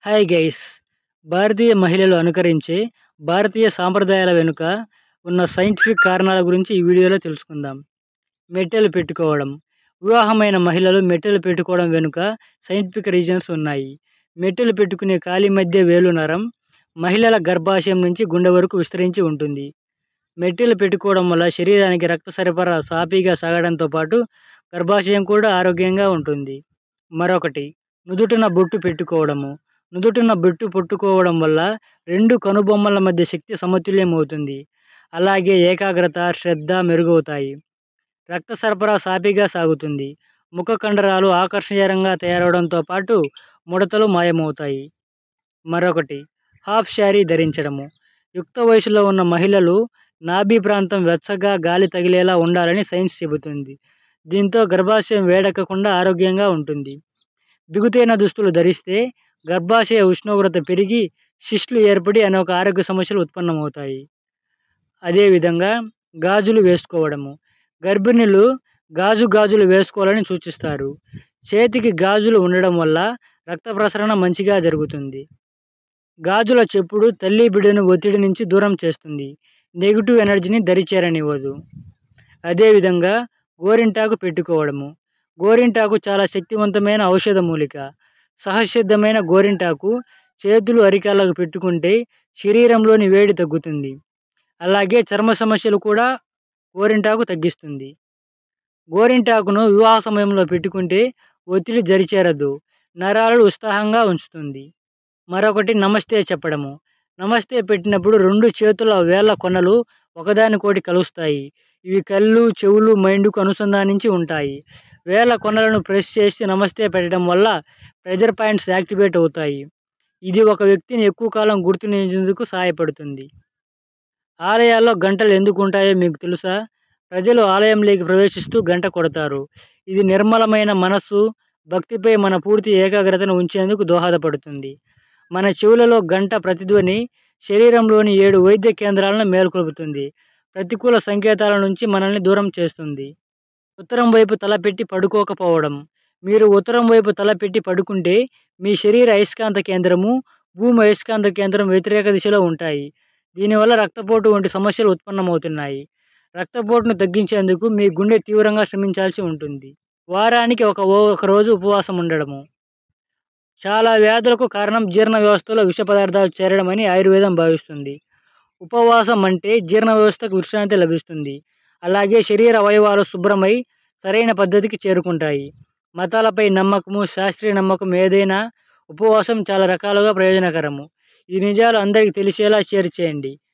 hi guys భారతీయ మహిళలు అనుకరించే భారతీయ సాంప్రదాయాల వెనుక ఉన్న సైంటిఫిక్ కారణాల గురించి ఈ వీడియోలో తెలుసుకుందాం మెట్టెలు పెట్టుకోవడం వివాహమైన మహిళలు మెట్టెలు పెట్టుకోవడం వెనుక సైంటిఫిక్ రీజన్స్ ఉన్నాయి మెట్టెలు పెట్టుకునే కాలి మధ్య వేలు నరం మహిళల గర్భాశయం నుంచి గుండె వరకు విస్తరించి ఉంటుంది మెట్టెలు పెట్టుకోవడం వల్ల శరీరానికి రక్త సరఫరా సాఫీగా సాగడంతో పాటు గర్భాశయం కూడా ఆరోగ్యంగా ఉంటుంది మరొకటి నుదుటిన బొట్టు పెట్టుకోవడము నుదుటిన బొట్టు పెట్టుకోవడం వల్ల రెండు కనుబొమ్మల మధ్య శక్తి సమతుల్యం అవుతుంది అలాగే ఏకాగ్రత శ్రద్ధ మెరుగవుతాయి రక్త సరఫరా సాఫీగా సాగుతుంది ముఖ కండరాలు ఆకర్షణీయంగా తయారవడంతో పాటు ముడతలు మాయమవుతాయి మరొకటి హాఫ్ శారీ ధరించడము యుక్త వయసులో ఉన్న మహిళలు నాభి ప్రాంతం వెచ్చగా గాలి తగిలేలా ఉండాలని సైన్స్ చెబుతుంది దీంతో గర్భాశయం వేడెక్కకుండా ఆరోగ్యంగా ఉంటుంది బిగుతైన దుస్తులు ధరిస్తే గర్భాశయ ఉష్ణోగ్రత పెరిగి శిష్లు ఏర్పడి అనేక ఆరోగ్య సమస్యలు ఉత్పన్నమవుతాయి అదేవిధంగా గాజులు వేసుకోవడము గర్భిణులు గాజు గాజులు వేసుకోవాలని సూచిస్తారు చేతికి గాజులు ఉండడం వల్ల రక్త ప్రసరణ మంచిగా జరుగుతుంది గాజుల చెప్పుడు తల్లి బిడ్డను ఒత్తిడి నుంచి దూరం చేస్తుంది నెగిటివ్ ఎనర్జీని దరిచేరనివ్వదు అదేవిధంగా గోరింటాకు పెట్టుకోవడము గోరింటాకు చాలా శక్తివంతమైన ఔషధ మూలిక సహసిద్ధమైన గోరింటాకు చేతులు అరికాళ్ళకు పెట్టుకుంటే శరీరంలోని వేడి తగ్గుతుంది అలాగే చర్మ సమస్యలు కూడా గోరింటాకు తగ్గిస్తుంది గోరింటాకును వివాహ సమయంలో పెట్టుకుంటే ఒత్తిడి జరిచేరదు నరాలు ఉత్సాహంగా ఉంచుతుంది మరొకటి నమస్తే చెప్పడము నమస్తే పెట్టినప్పుడు రెండు చేతుల వేళ్ళ కొనలు ఒకదానికోటి కలుస్తాయి ఇవి కళ్ళు చెవులు మైండ్కు అనుసంధానించి ఉంటాయి వేళ్ళ కొనలను ప్రెస్ చేసి నమస్తే పెట్టడం వల్ల ప్రెజర్ పాయింట్స్ యాక్టివేట్ అవుతాయి ఇది ఒక వ్యక్తిని ఎక్కువ కాలం గుర్తుంచేందుకు సహాయపడుతుంది ఆలయాల్లో గంటలు ఎందుకు ఉంటాయో మీకు తెలుసా ప్రజలు ఆలయంలోకి ప్రవేశిస్తూ గంట కొడతారు ఇది నిర్మలమైన మనస్సు భక్తిపై మన పూర్తి ఏకాగ్రతను ఉంచేందుకు దోహదపడుతుంది మన చెవులలో గంట ప్రతిధ్వని శరీరంలోని ఏడు వైద్య కేంద్రాలను మేల్కొల్పుతుంది ప్రతికూల సంకేతాల నుంచి మనల్ని దూరం చేస్తుంది ఉత్తరం వైపు తలపెట్టి పడుకోకపోవడం మీరు ఉత్తరం వైపు తలపెట్టి పడుకుంటే మీ శరీర అయస్కాంత కేంద్రము భూమి అయస్కాంత కేంద్రం వ్యతిరేక దిశలో ఉంటాయి దీనివల్ల రక్తపోటు వంటి సమస్యలు ఉత్పన్నమవుతున్నాయి రక్తపోటును తగ్గించేందుకు మీ గుండె తీవ్రంగా శ్రమించాల్సి ఉంటుంది వారానికి ఒక ఒక రోజు ఉపవాసం ఉండడము చాలా వ్యాధులకు కారణం జీర్ణ వ్యవస్థలో విష పదార్థాలు చేరడం అని ఆయుర్వేదం భావిస్తుంది ఉపవాసం అంటే జీర్ణ వ్యవస్థకు విశ్రాంతి లభిస్తుంది అలాగే శరీర అవయవాలు శుభ్రమై సరైన పద్ధతికి చేరుకుంటాయి మతాలపై నమ్మకము శాస్త్రీయ నమ్మకం ఏదైనా ఉపవాసం చాలా రకాలుగా ప్రయోజనకరము ఈ నిజాలు అందరికీ తెలిసేలా షేర్ చేయండి